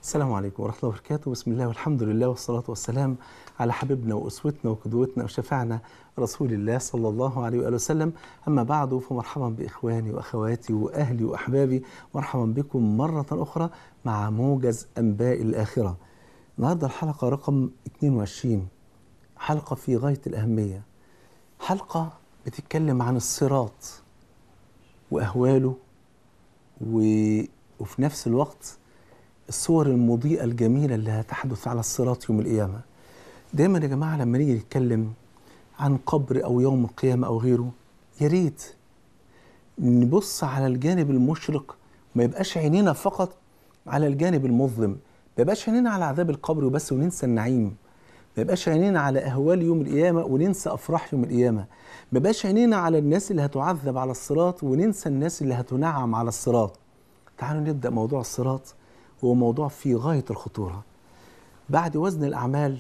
السلام عليكم ورحمة الله وبركاته بسم الله والحمد لله والصلاة والسلام على حبيبنا وأسوتنا وقدوتنا وشفعنا رسول الله صلى الله عليه وآله وسلم أما بعد فمرحبا بإخواني وأخواتي وأهلي وأحبابي مرحبا بكم مرة أخرى مع موجز أنباء الآخرة النهاردة الحلقة رقم 22 حلقة في غاية الأهمية حلقة بتتكلم عن الصراط وأهواله و... وفي نفس الوقت الصور المضيئة الجميلة اللي هتحدث على الصراط يوم القيامة دايما يا جماعة لما نيجي نتكلم عن قبر أو يوم القيامة أو غيره يا ريت نبص على الجانب المشرق ما يبقاش عينينا فقط على الجانب المظلم ما يبقاش عينينا على عذاب القبر وبس وننسى النعيم ما يبقاش عينينا على أهوال يوم القيامة وننسى أفراح يوم القيامة ما يبقاش عينينا على الناس اللي هتعذب على الصراط وننسى الناس اللي هتنعم على الصراط تعالوا نبدأ موضوع الصراط هو موضوع في غاية الخطورة بعد وزن الأعمال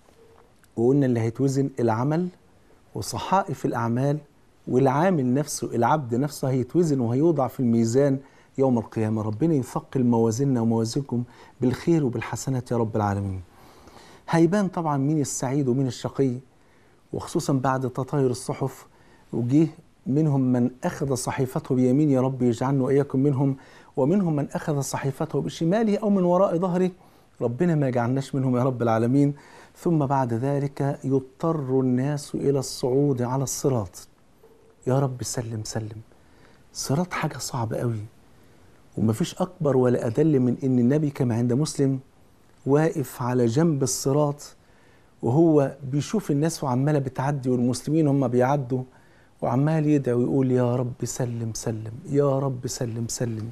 وقلنا اللي هيتوزن العمل وصحائف الأعمال والعامل نفسه العبد نفسه هيتوزن وهيوضع في الميزان يوم القيامة ربنا يثقل موازيننا وموازينكم بالخير وبالحسنات يا رب العالمين هيبان طبعا مين السعيد ومين الشقي وخصوصا بعد تطاير الصحف وجيه منهم من أخذ صحيفته بيمين يا رب يجعلنا وإياكم منهم ومنهم من أخذ صحيفته بشماله أو من وراء ظهره ربنا ما يجعلناش منهم يا رب العالمين ثم بعد ذلك يضطر الناس إلى الصعود على الصراط يا رب سلم سلم الصراط حاجة صعبة قوي ومفيش أكبر ولا أدل من إن النبي كما عند مسلم واقف على جنب الصراط وهو بيشوف الناس وعمالة بتعدي والمسلمين هم بيعدوا وعمال يدعي ويقول يا رب سلم سلم يا رب سلم سلم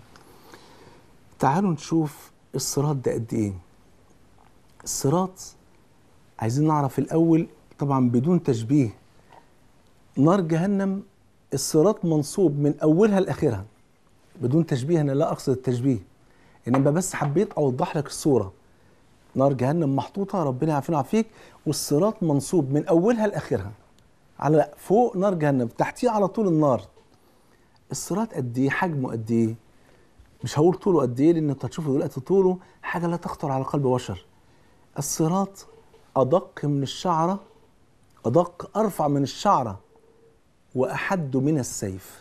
تعالوا نشوف الصراط ده قد ايه الصراط عايزين نعرف الاول طبعا بدون تشبيه نار جهنم الصراط منصوب من اولها لاخرها بدون تشبيه انا لا اقصد التشبيه انما بس حبيت اوضح لك الصوره نار جهنم محطوطه ربنا يعافينا ويعافيك والصراط منصوب من اولها لاخرها على فوق نار جهنم تحتيه على طول النار الصراط قد ايه حجمه قد ايه مش هقول طوله قد ايه لان انت هتشوفه دلوقتي طوله حاجه لا تخطر على قلب بشر الصراط ادق من الشعره ادق ارفع من الشعره واحد من السيف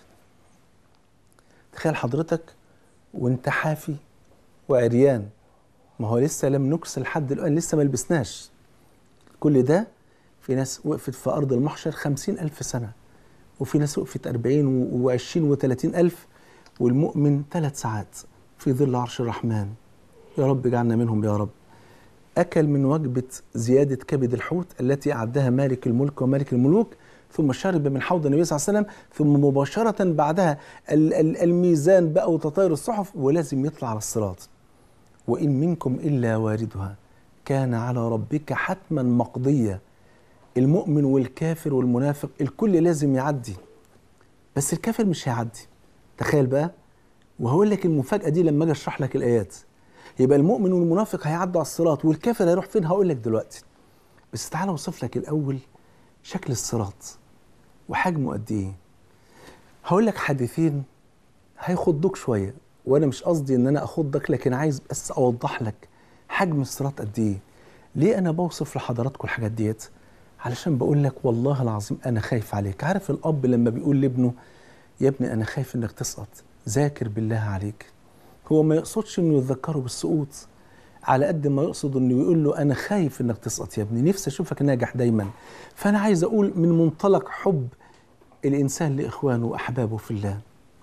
تخيل حضرتك وانت حافي وعريان ما هو لسه لم نكسل لحد الان لسه ما لبسناش كل ده في ناس وقفت في أرض المحشر خمسين ألف سنة وفي ناس وقفت أربعين وعشرين وثلاثين ألف والمؤمن ثلاث ساعات في ظل عرش الرحمن يا رب اجعلنا منهم يا رب أكل من وجبة زيادة كبد الحوت التي أعدها مالك الملك ومالك الملوك ثم شرب من حوض النبي صلى الله عليه وسلم ثم مباشرة بعدها الميزان بقى وتطاير الصحف ولازم يطلع على الصراط وإن منكم إلا واردها كان على ربك حتما مقضيا المؤمن والكافر والمنافق الكل لازم يعدي بس الكافر مش هيعدي تخيل بقى وهقول لك المفاجأة دي لما أجي أشرح لك الآيات يبقى المؤمن والمنافق هيعدوا على الصراط والكافر هيروح فين هقول لك دلوقتي بس تعالى أوصف لك الأول شكل الصراط وحجمه قد إيه هقول لك حديثين هيخضوك شوية وأنا مش قصدي إن أنا أخضك لكن عايز بس أوضح لك حجم الصراط قد إيه ليه أنا بوصف لحضراتكم الحاجات ديت علشان بقول لك والله العظيم انا خايف عليك عارف الاب لما بيقول لابنه يا ابني انا خايف انك تسقط ذاكر بالله عليك هو ما يقصدش انه يذكره بالسقوط على قد ما يقصد انه يقول له انا خايف انك تسقط يا ابني نفسي اشوفك ناجح دايما فانا عايز اقول من منطلق حب الانسان لاخوانه واحبابه في الله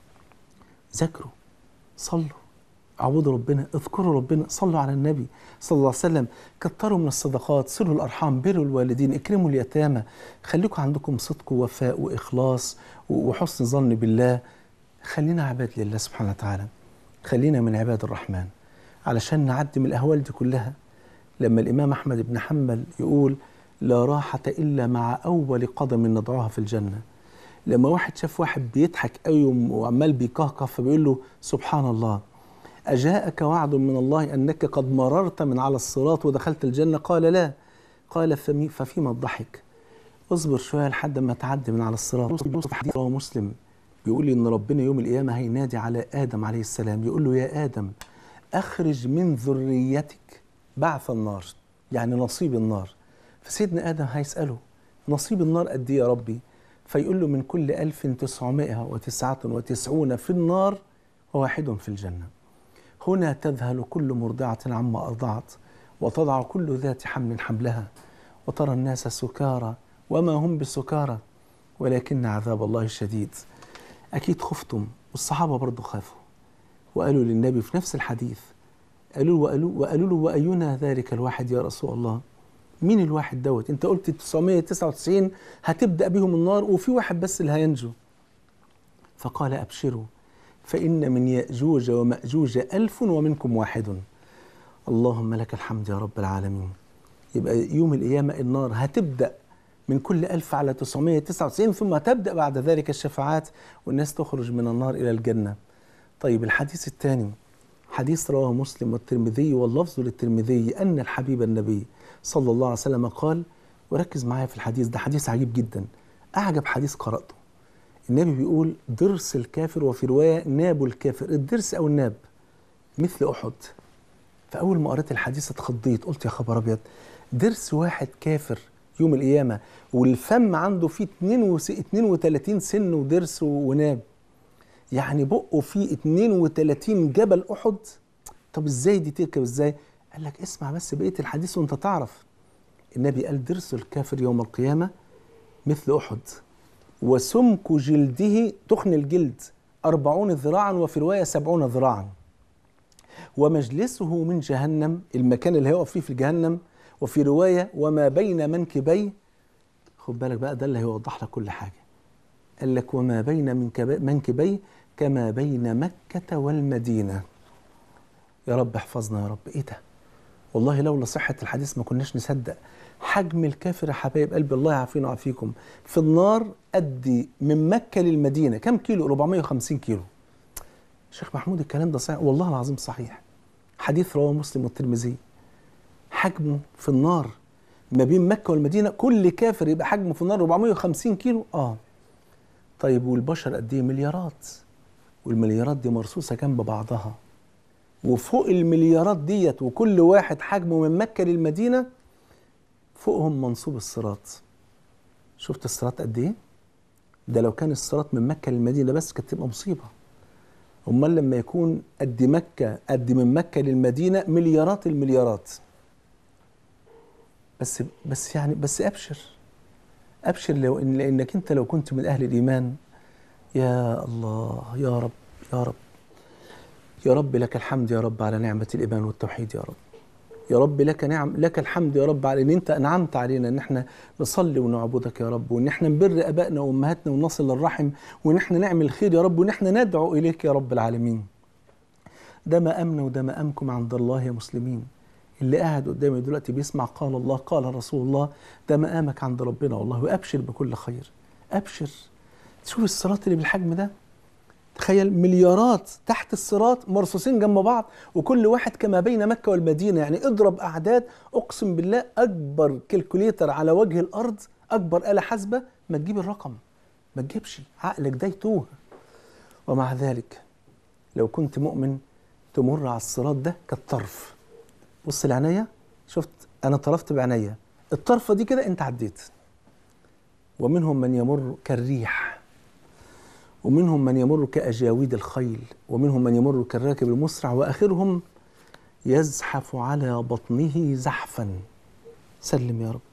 ذاكروا صلوا اعبدوا ربنا اذكروا ربنا صلوا على النبي صلى الله عليه وسلم كتروا من الصدقات صلوا الارحام بروا الوالدين اكرموا اليتامى خليكم عندكم صدق ووفاء واخلاص وحسن ظن بالله خلينا عباد لله سبحانه وتعالى خلينا من عباد الرحمن علشان نعدي من الاهوال دي كلها لما الامام احمد بن حنبل يقول لا راحة إلا مع أول قدم نضعها في الجنة لما واحد شاف واحد بيضحك قوي وعمال بيكهكه فبيقول له سبحان الله أجاءك وعد من الله أنك قد مررت من على الصراط ودخلت الجنة قال لا قال فمي ففيما الضحك اصبر شوية لحد ما تعدي من على الصراط في حديث رواه مسلم بيقول لي إن ربنا يوم القيامة هينادي على آدم عليه السلام يقول له يا آدم أخرج من ذريتك بعث النار يعني نصيب النار فسيدنا آدم هيسأله نصيب النار قد إيه يا ربي فيقول له من كل ألف تسعمائة وتسعة وتسعون في النار وواحد في الجنة هنا تذهل كل مرضعة عما أرضعت وتضع كل ذات حمل حملها وترى الناس سكارى وما هم بسكارى ولكن عذاب الله شديد أكيد خفتم والصحابة برضو خافوا وقالوا للنبي في نفس الحديث قالوا وقالوا, وقالوا له وأينا ذلك الواحد يا رسول الله مين الواحد دوت انت قلت 999 هتبدأ بهم النار وفي واحد بس اللي هينجو فقال أبشروا فإن من يأجوج ومأجوج ألف ومنكم واحد اللهم لك الحمد يا رب العالمين يبقى يوم القيامة النار هتبدأ من كل ألف على 999 ثم تبدأ بعد ذلك الشفاعات والناس تخرج من النار إلى الجنة طيب الحديث الثاني حديث رواه مسلم والترمذي واللفظ للترمذي أن الحبيب النبي صلى الله عليه وسلم قال وركز معايا في الحديث ده حديث عجيب جدا أعجب حديث قرأته النبي بيقول ضرس الكافر وفي رواية ناب الكافر الضرس أو الناب مثل أحد فأول ما قريت الحديث اتخضيت قلت يا خبر أبيض ضرس واحد كافر يوم القيامة والفم عنده فيه 32 سن وضرس وناب يعني بقه فيه 32 جبل أحد طب ازاي دي تركب ازاي قال لك اسمع بس بقية الحديث وانت تعرف النبي قال ضرس الكافر يوم القيامة مثل أحد وسمك جلده تخن الجلد أربعون ذراعا وفي رواية سبعون ذراعا ومجلسه من جهنم المكان اللي هيقف فيه في جهنم وفي رواية وما بين منكبيه خد بالك بقى ده اللي هيوضح لك كل حاجة قال لك وما بين منكبيه كما بين مكة والمدينة يا رب احفظنا يا رب ايه ده والله لولا صحة الحديث ما كناش نصدق حجم الكافر يا حبايب قلبي الله يعافينا ويعافيكم في النار قد من مكة للمدينة كم كيلو 450 كيلو شيخ محمود الكلام ده صحيح والله العظيم صحيح حديث رواه مسلم والترمذي حجمه في النار ما بين مكة والمدينة كل كافر يبقى حجمه في النار 450 كيلو اه طيب والبشر قد ايه مليارات والمليارات دي مرصوصة جنب بعضها وفوق المليارات ديت وكل واحد حجمه من مكة للمدينة فوقهم منصوب الصراط شفت الصراط قد ايه ده لو كان الصراط من مكة للمدينة بس كانت تبقى مصيبة امال لما يكون قد مكة قد من مكة للمدينة مليارات المليارات بس بس يعني بس ابشر ابشر لو إن لانك انت لو كنت من اهل الايمان يا الله يا رب يا رب يا رب لك الحمد يا رب على نعمة الإيمان والتوحيد يا رب يا رب لك نعم لك الحمد يا رب على ان انت انعمت علينا ان احنا نصلي ونعبدك يا رب وان احنا نبر ابائنا وامهاتنا ونصل الرحم وان احنا نعمل الخير يا رب وان احنا ندعو اليك يا رب العالمين ده مقامنا وده مقامكم عند الله يا مسلمين اللي قاعد قدامي دلوقتي بيسمع قال الله قال رسول الله ده مقامك عند ربنا والله وابشر بكل خير ابشر تشوف الصراط اللي بالحجم ده تخيل مليارات تحت الصراط مرصوصين جنب بعض وكل واحد كما بين مكة والمدينة يعني اضرب أعداد أقسم بالله أكبر كالكوليتر على وجه الأرض أكبر آلة حاسبة ما تجيب الرقم ما تجيبش عقلك ده يتوه ومع ذلك لو كنت مؤمن تمر على الصراط ده كالطرف بص العناية شفت أنا طرفت بعناية الطرفة دي كده أنت عديت ومنهم من يمر كالريح ومنهم من يمر كأجاويد الخيل ومنهم من يمر كالراكب المسرع وآخرهم يزحف على بطنه زحفا سلم يا رب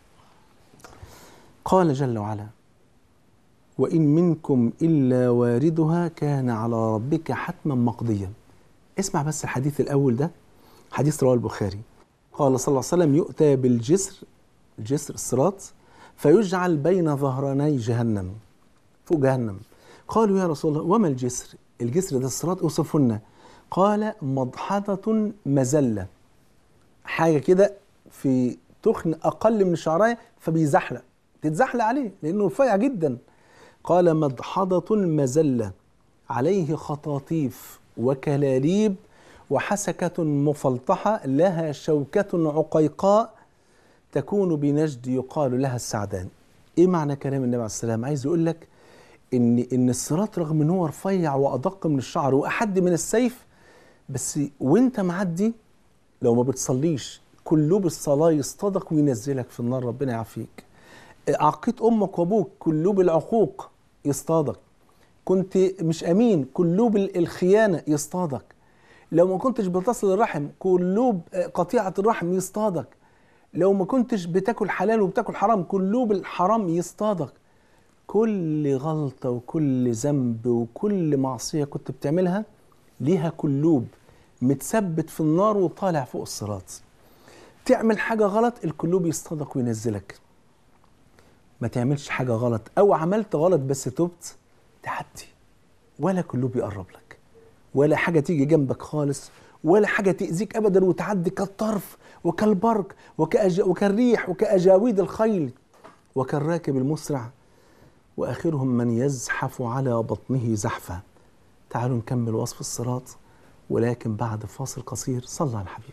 قال جل وعلا وإن منكم إلا واردها كان على ربك حتما مقضيا اسمع بس الحديث الأول ده حديث رواه البخاري قال صلى الله عليه وسلم يؤتى بالجسر الجسر الصراط فيجعل بين ظهراني جهنم فوق جهنم قالوا يا رسول الله وما الجسر الجسر ده الصراط اوصفه لنا قال مضحضة مزلة حاجة كده في تخن أقل من الشعراية فبيزحلق تتزحلق عليه لأنه رفيع جدا قال مضحضة مزلة عليه خطاطيف وكلاليب وحسكة مفلطحة لها شوكة عقيقاء تكون بنجد يقال لها السعدان ايه معنى كلام النبي عليه السلام عايز يقول لك ان ان الصراط رغم ان هو رفيع وادق من الشعر واحد من السيف بس وانت معدي لو ما بتصليش كلوب الصلاه يصطادك وينزلك في النار ربنا يعافيك عقيت امك وابوك كلوب العقوق يصطادك كنت مش امين كلوب الخيانه يصطادك لو ما كنتش بتصل الرحم كلوب قطيعه الرحم يصطادك لو ما كنتش بتاكل حلال وبتاكل حرام كلوب الحرام يصطادك كل غلطه وكل ذنب وكل معصيه كنت بتعملها ليها كلوب متثبت في النار وطالع فوق الصراط تعمل حاجه غلط الكلوب يصطادك وينزلك ما تعملش حاجه غلط او عملت غلط بس تبت تعدي ولا كلوب يقرب لك ولا حاجه تيجي جنبك خالص ولا حاجه تاذيك ابدا وتعدي كالطرف وكالبرق وكأج... وكالريح وكاجاويد الخيل وكالراكب المسرع واخرهم من يزحف على بطنه زحفه تعالوا نكمل وصف الصراط ولكن بعد فاصل قصير صلى على الحبيب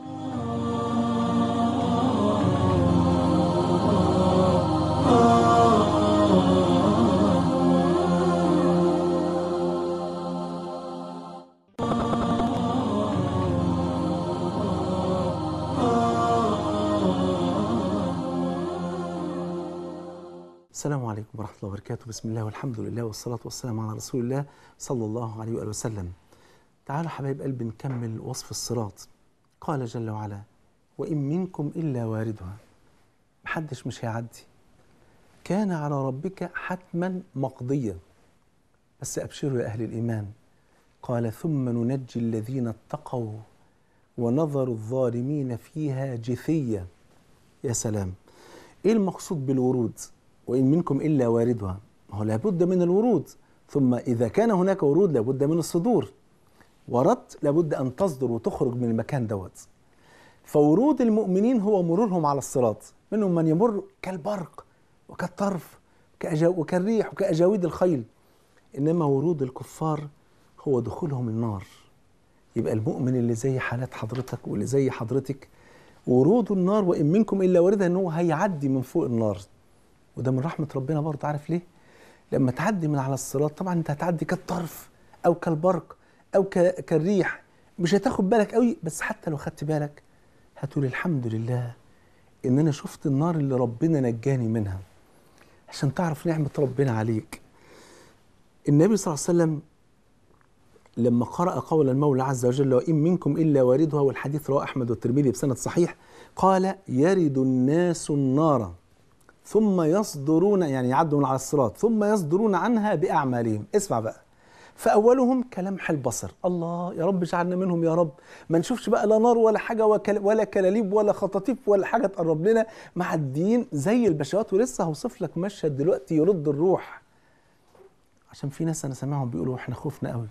السلام عليكم ورحمة الله وبركاته بسم الله والحمد لله والصلاة والسلام على رسول الله صلى الله عليه وآله وسلم تعالوا حبايب قلبي نكمل وصف الصراط قال جل وعلا وإن منكم إلا واردها محدش مش هيعدي كان على ربك حتما مقضيا بس أبشروا يا أهل الإيمان قال ثم ننجي الذين اتقوا ونظر الظالمين فيها جثية يا سلام إيه المقصود بالورود وإن منكم إلا واردها ما هو لابد من الورود ثم إذا كان هناك ورود لابد من الصدور وردت لابد أن تصدر وتخرج من المكان دوت فورود المؤمنين هو مرورهم على الصراط منهم من يمر كالبرق وكالطرف وكالريح وكأجاويد الخيل إنما ورود الكفار هو دخولهم النار يبقى المؤمن اللي زي حالات حضرتك واللي زي حضرتك ورود النار وإن منكم إلا واردها إن هو هيعدي من فوق النار وده من رحمة ربنا برضه عارف ليه؟ لما تعدي من على الصراط طبعا انت هتعدي كالطرف او كالبرق او كالريح مش هتاخد بالك قوي بس حتى لو خدت بالك هتقول الحمد لله ان انا شفت النار اللي ربنا نجاني منها عشان تعرف نعمة ربنا عليك النبي صلى الله عليه وسلم لما قرأ قول المولى عز وجل وإن منكم إلا واردها والحديث رواه أحمد والترمذي بسند صحيح قال يرد الناس النار ثم يصدرون يعني يعدوا من على الصراط ثم يصدرون عنها بأعمالهم اسمع بقى فأولهم كلمح البصر الله يا رب اجعلنا منهم يا رب ما نشوفش بقى لا نار ولا حاجة ولا كلاليب ولا خطاطيف ولا حاجة تقرب لنا معديين زي البشوات ولسه هوصف لك مشهد دلوقتي يرد الروح عشان في ناس أنا سامعهم بيقولوا احنا خوفنا قوي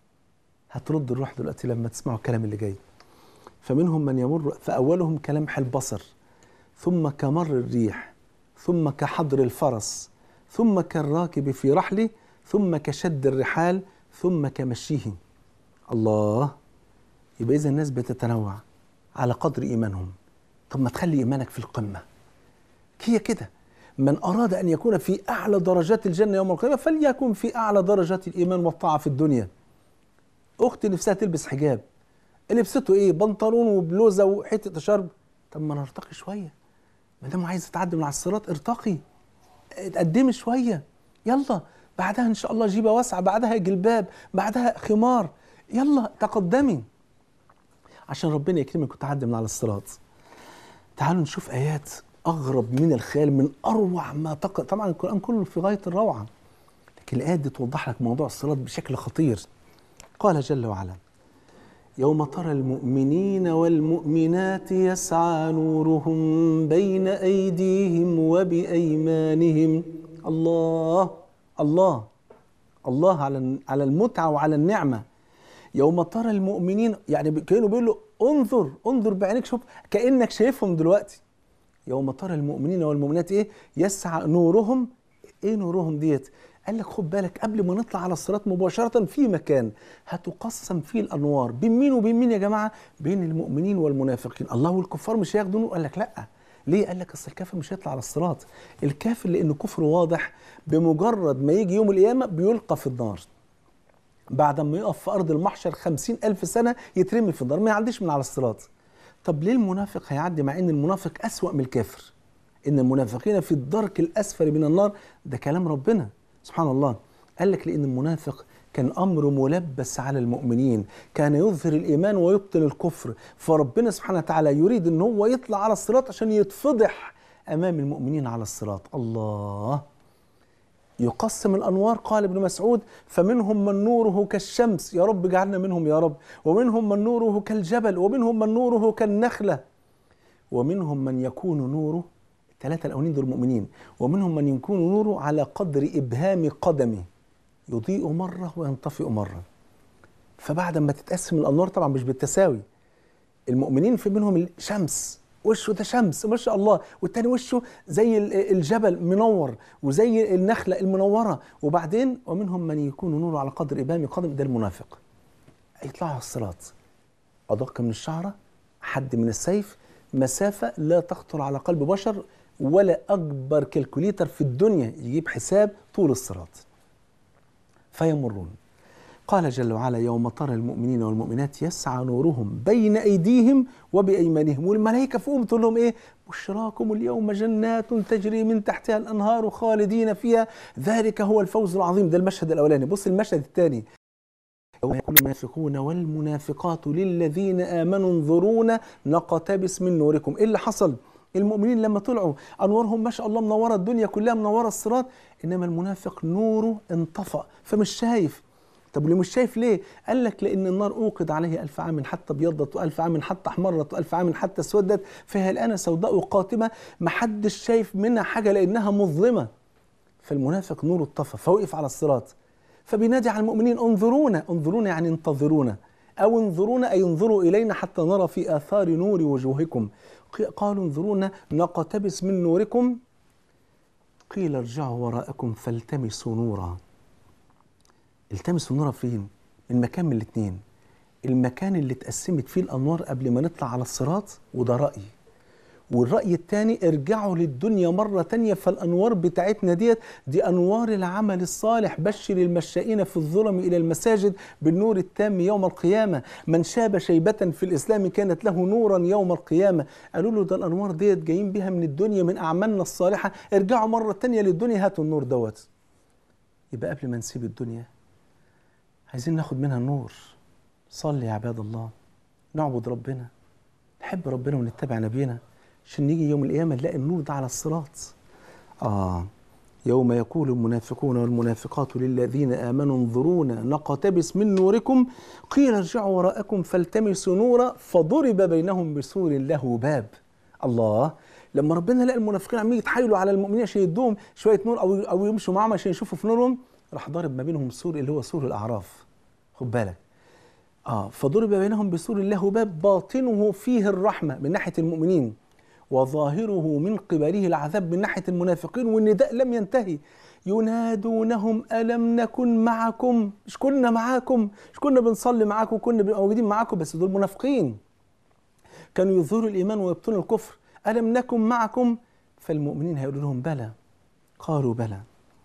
هترد الروح دلوقتي لما تسمعوا الكلام اللي جاي فمنهم من يمر فأولهم كلمح البصر ثم كمر الريح ثم كحضر الفرس ثم كالراكب في رحله ثم كشد الرحال ثم كمشيه الله يبقى إذا الناس بتتنوع على قدر إيمانهم طب ما تخلي إيمانك في القمة هي كده من أراد أن يكون في أعلى درجات الجنة يوم القيامة فليكن في أعلى درجات الإيمان والطاعة في الدنيا أختي نفسها تلبس حجاب لبسته إيه بنطلون وبلوزة وحتة شرب طب ما نرتقي شوية ما دام عايزه تعدي من على الصراط ارتقي اتقدمي شويه يلا بعدها ان شاء الله جيبه واسعه بعدها جلباب بعدها خمار يلا تقدمي عشان ربنا يكرمك وتعدي من على الصراط تعالوا نشوف ايات اغرب من الخيال من اروع ما تق... طبعا القران كله في غايه الروعه لكن الايات دي توضح لك موضوع الصراط بشكل خطير قال جل وعلا يوم ترى المؤمنين والمؤمنات يسعى نورهم بين ايديهم وبايمانهم الله الله الله على على المتعه وعلى النعمه يوم ترى المؤمنين يعني كانوا بيقولوا انظر انظر بعينك شوف كانك شايفهم دلوقتي يوم ترى المؤمنين والمؤمنات ايه يسعى نورهم ايه نورهم ديت قال لك خد بالك قبل ما نطلع على الصراط مباشرة في مكان هتقسم فيه الأنوار بين مين وبين مين يا جماعة؟ بين المؤمنين والمنافقين، الله والكفار مش هياخدوا نور؟ قال لك لأ، ليه؟ قال لك أصل الكافر مش هيطلع على الصراط، الكافر لأنه كفر واضح بمجرد ما يجي يوم القيامة بيلقى في النار. بعد ما يقف في أرض المحشر خمسين ألف سنة يترمي في النار ما يعديش من على الصراط طب ليه المنافق هيعدي مع ان المنافق أسوأ من الكافر ان المنافقين في الدرك الاسفل من النار ده كلام ربنا سبحان الله قال لك لان المنافق كان امر ملبس على المؤمنين كان يظهر الايمان ويبطن الكفر فربنا سبحانه وتعالى يريد ان هو يطلع على الصراط عشان يتفضح امام المؤمنين على الصراط الله يقسم الانوار قال ابن مسعود فمنهم من نوره كالشمس يا رب اجعلنا منهم يا رب ومنهم من نوره كالجبل ومنهم من نوره كالنخله ومنهم من يكون نوره الثلاثه الاولين دول مؤمنين ومنهم من يكون نوره على قدر ابهام قدمه يضيء مره وينطفئ مره فبعد ما تتقسم الانوار طبعا مش بالتساوي المؤمنين في منهم الشمس وشه ده شمس ما شاء الله والتاني وشه زي الجبل منور وزي النخلة المنورة وبعدين ومنهم من يكون نوره على قدر إبهام قدم ده المنافق يطلعوا على الصراط أدق من الشعرة حد من السيف مسافة لا تخطر على قلب بشر ولا أكبر كالكوليتر في الدنيا يجيب حساب طول الصراط فيمرون قال جل وعلا يوم ترى المؤمنين والمؤمنات يسعى نورهم بين ايديهم وبايمانهم والملائكه فوقهم تقول لهم ايه بشراكم اليوم جنات تجري من تحتها الانهار خالدين فيها ذلك هو الفوز العظيم ده المشهد الاولاني بص المشهد الثاني يوم يقول المنافقون والمنافقات للذين امنوا انظرونا نقتبس من نوركم ايه اللي حصل المؤمنين لما طلعوا انوارهم ما شاء الله منوره الدنيا كلها منوره الصراط انما المنافق نوره انطفأ فمش شايف طب وليه مش شايف ليه؟ قال لك لأن النار أوقد عليه ألف عام حتى ابيضت وألف عام حتى أحمرت وألف عام حتى اسودت فهي الآن سوداء قاتمة محدش شايف منها حاجة لأنها مظلمة فالمنافق نوره اتطفى فوقف على الصراط فبينادي على المؤمنين انظرونا انظرونا يعني انتظرونا أو انظرونا أي انظروا إلينا حتى نرى في آثار نور وجوهكم قالوا انظرونا نقتبس من نوركم قيل ارجعوا وراءكم فالتمسوا نورا التمسوا النور فين؟ من مكان من الاثنين المكان اللي اتقسمت فيه الانوار قبل ما نطلع على الصراط وده رايي والرأي الثاني ارجعوا للدنيا مرة تانية فالأنوار بتاعتنا ديت دي أنوار العمل الصالح بشر المشائين في الظلم إلى المساجد بالنور التام يوم القيامة من شاب شيبة في الإسلام كانت له نورا يوم القيامة قالوا له ده الأنوار ديت جايين بها من الدنيا من أعمالنا الصالحة ارجعوا مرة تانية للدنيا هاتوا النور دوت يبقى قبل ما نسيب الدنيا عايزين ناخد منها النور صلي يا عباد الله نعبد ربنا نحب ربنا ونتبع نبينا عشان نيجي يوم القيامة نلاقي النور ده على الصراط آه يوم يقول المنافقون والمنافقات للذين آمنوا انظرونا نقتبس من نوركم قيل ارجعوا وراءكم فالتمسوا نورا فضرب بينهم بسور له باب الله لما ربنا لقى المنافقين عمالين يتحايلوا على المؤمنين عشان يدوهم شويه نور او او يمشوا معاهم عشان يشوفوا في نورهم راح ضارب ما بينهم سور اللي هو سور الاعراف خد بالك اه فضرب بينهم بسور له باب باطنه فيه الرحمه من ناحيه المؤمنين وظاهره من قبله العذاب من ناحيه المنافقين والنداء لم ينتهي ينادونهم الم نكن معكم مش كنا معاكم مش كنا بنصلي معاكم كنا موجودين معاكم بس دول منافقين كانوا يظهروا الايمان ويبطنوا الكفر الم نكن معكم فالمؤمنين هيقولوا لهم بلى قالوا بلى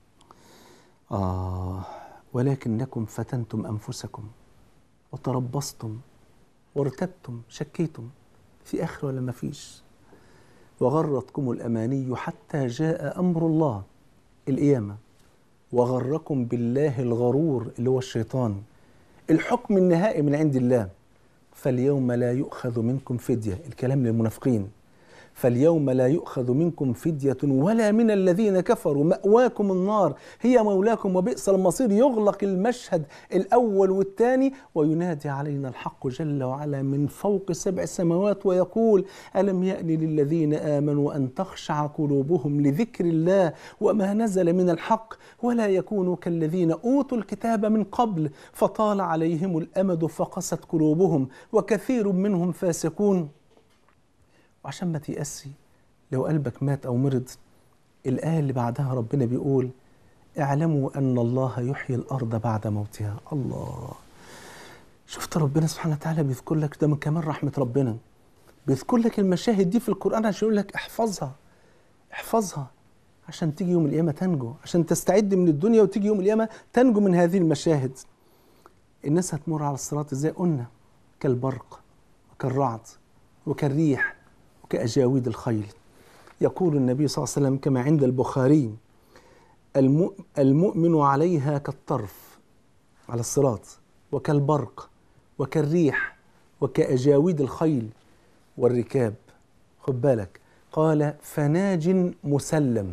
آه ولكنكم فتنتم أنفسكم وتربصتم وارتبتم شكيتم في آخر ولا ما فيش وغرتكم الأماني حتى جاء أمر الله القيامة وغركم بالله الغرور اللي هو الشيطان الحكم النهائي من عند الله فاليوم لا يؤخذ منكم فدية الكلام للمنافقين فاليوم لا يؤخذ منكم فدية ولا من الذين كفروا مأواكم النار هي مولاكم وبئس المصير يغلق المشهد الأول والثاني وينادي علينا الحق جل وعلا من فوق سبع سماوات ويقول ألم يأن للذين آمنوا أن تخشع قلوبهم لذكر الله وما نزل من الحق ولا يكونوا كالذين أوتوا الكتاب من قبل فطال عليهم الأمد فقست قلوبهم وكثير منهم فاسقون وعشان ما تيأسي لو قلبك مات أو مرض الآية اللي بعدها ربنا بيقول اعلموا أن الله يحيي الأرض بعد موتها الله شفت ربنا سبحانه وتعالى بيذكر لك ده من كمال رحمة ربنا بيذكر لك المشاهد دي في القرآن عشان يقول لك احفظها احفظها عشان تيجي يوم القيامة تنجو عشان تستعد من الدنيا وتيجي يوم القيامة تنجو من هذه المشاهد الناس هتمر على الصراط ازاي قلنا كالبرق وكالرعد وكالريح وكأجاويد الخيل يقول النبي صلى الله عليه وسلم كما عند البخاري الم- المؤمن عليها كالطرف على الصراط وكالبرق وكالريح وكأجاويد الخيل والركاب خد بالك قال فناج مسلم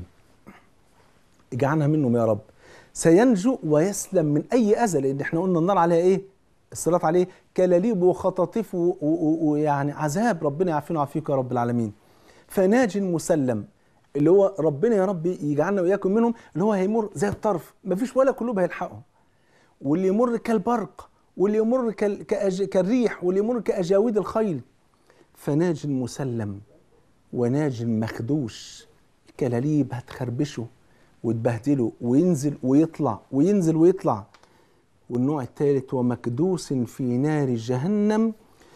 اجعلنا منهم يا رب سينجو ويسلم من اي اذى لان احنا قلنا النار عليها ايه الصراط عليه كلاليب وخطاطيف و- و- و- ويعني عذاب ربنا يعافينا ويعافيك يا رب العالمين فناج مسلم اللي هو ربنا يا رب يجعلنا واياكم منهم اللي هو هيمر زي الطرف مفيش ولا قلوب هيلحقهم واللي يمر كالبرق واللي يمر كال... كأج... كالريح واللي يمر كأجاويد الخيل فناج مسلم وناج مخدوش الكلاليب هتخربشه وتبهدله وينزل ويطلع وينزل ويطلع والنوع الثالث ومكدوس في نار جهنم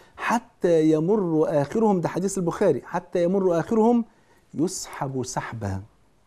حتى يمر آخرهم ده حديث البخاري حتى يمر آخرهم يسحب سحبا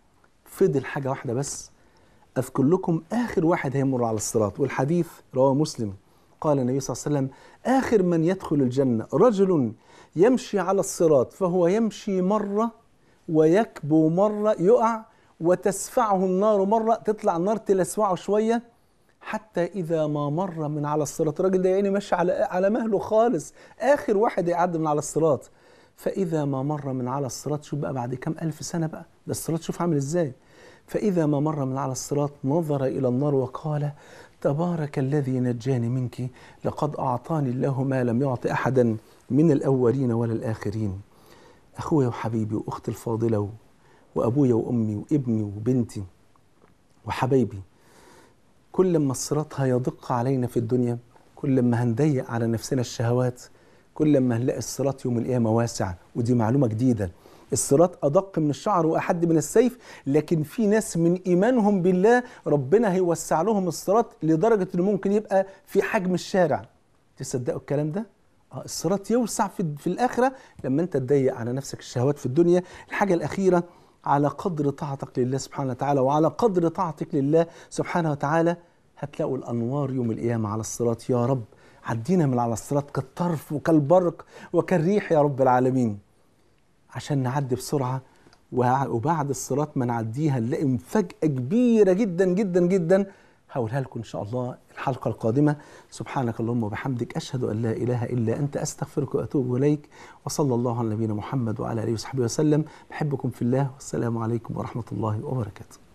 فضل حاجة واحدة بس أذكر لكم آخر واحد هيمر على الصراط والحديث رواه مسلم قال النبي صلى الله عليه وسلم آخر من يدخل الجنة رجل يمشي على الصراط فهو يمشي مرة ويكبو مرة يقع وتسفعه النار مرة تطلع النار تلسوعه شوية حتى إذا ما مر من على الصراط الراجل ده يعني ماشي على على مهله خالص آخر واحد يعدي من على الصراط فإذا ما مر من على الصراط شوف بقى بعد كام ألف سنة بقى ده الصراط شوف عامل إزاي فإذا ما مر من على الصراط نظر إلى النار وقال تبارك الذي نجاني منك لقد أعطاني الله ما لم يعط أحدا من الأولين ولا الآخرين أخويا وحبيبي وأختي الفاضلة وأبويا وأمي وابني وبنتي وحبايبي كل ما الصراط هيضق علينا في الدنيا كل ما هنضيق على نفسنا الشهوات كل ما هنلاقي الصراط يوم القيامة واسع ودي معلومة جديدة الصراط أدق من الشعر وأحد من السيف لكن في ناس من إيمانهم بالله ربنا هيوسع لهم الصراط لدرجة إنه ممكن يبقى في حجم الشارع تصدقوا الكلام ده؟ آه الصراط يوسع في, في الآخرة لما أنت تضيق على نفسك الشهوات في الدنيا الحاجة الأخيرة على قدر طاعتك لله سبحانه وتعالى وعلى قدر طاعتك لله سبحانه وتعالى هتلاقوا الأنوار يوم القيامة على الصراط يا رب عدينا من على الصراط كالطرف وكالبرق وكالريح يا رب العالمين عشان نعدي بسرعة وع- وبعد الصراط ما نعديها نلاقي مفاجأة كبيرة جدا جدا جدا هقولها لكم إن شاء الله الحلقة القادمة سبحانك اللهم وبحمدك أشهد أن لا إله إلا أنت أستغفرك وأتوب إليك وصلى الله على نبينا محمد وعلى آله وصحبه وسلم بحبكم في الله والسلام عليكم ورحمة الله وبركاته